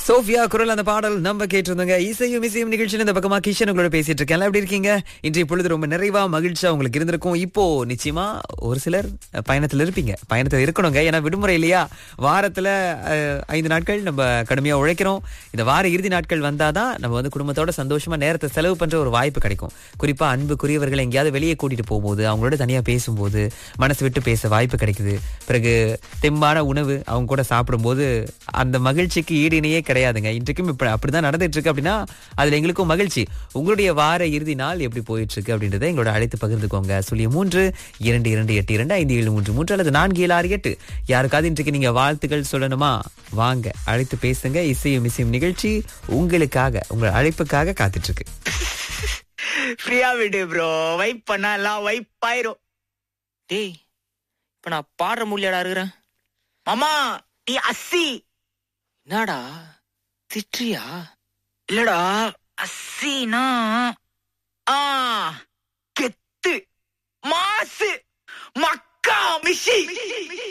Sofia குரல் அந்த பாடல் நம்ம கேட்டிருந்தோங்க இசையும் இசையும் நிகழ்ச்சியில் இந்த பக்கமா கிஷன் உங்களோட பேசிட்டு இருக்கேன் எல்லாம் எப்படி இருக்கீங்க இன்றைய பொழுது ரொம்ப நிறைவா மகிழ்ச்சியா உங்களுக்கு இருந்திருக்கும் இப்போ நிச்சயமா ஒரு சிலர் பயணத்துல இருப்பீங்க பயணத்துல இருக்கணுங்க ஏன்னா விடுமுறை இல்லையா வாரத்துல அஹ், ஐந்து நாட்கள் நம்ம கடுமையா உழைக்கிறோம் இந்த வார இறுதி நாட்கள் வந்தாதான் நம்ம வந்து குடும்பத்தோட சந்தோஷமா நேரத்தை செலவு பண்ற ஒரு வாய்ப்பு கிடைக்கும் குறிப்பா அன்புக்குரியவர்களை எங்கேயாவது வெளியே கூட்டிட்டு போகும்போது அவங்களோட தனியா பேசும்போது மனசு விட்டு பேச வாய்ப்பு கிடைக்குது பிறகு தெம்பான உணவு அவங்க கூட சாப்பிடும்போது அந்த மகிழ்ச்சிக்கு ஈடு இணையே கிடையாதுங்க இன்றைக்கும் இப்ப அப்படிதான் நடந்துட்டு இருக்கு அப்படின்னா அதுல எங்களுக்கும் மகிழ்ச்சி உங்களுடைய வார இறுதி நாள் எப்படி போயிட்டு இருக்கு அப்படின்றத எங்களோட அழைத்து பகிர்ந்துக்கோங்க சொல்லி மூன்று இரண்டு இரண்டு எட்டு இரண்டு ஐந்து ஏழு மூன்று மூன்று அல்லது நான்கு ஏழு ஆறு எட்டு யாருக்காவது இன்றைக்கு நீங்க வாழ்த்துக்கள் சொல்லணுமா வாங்க அழைத்து பேசுங்க இசையும் இசையும் நிகழ்ச்சி உங்களுக்காக உங்கள் அழைப்புக்காக காத்துட்டு இருக்கு ஃப்ரீயா விடு ப்ரோ வைப் பண்ணா எல்லாம் வைப் ஆயிரும் டேய் இப்ப நான் பாடுற முடியாடா இருக்கிறேன் மாமா நீ அஸ்ஸி என்னடா திட்றியா இல்லடா அஸ்ஸினா ஆ கெத்து மாசு மக்கா மிஷி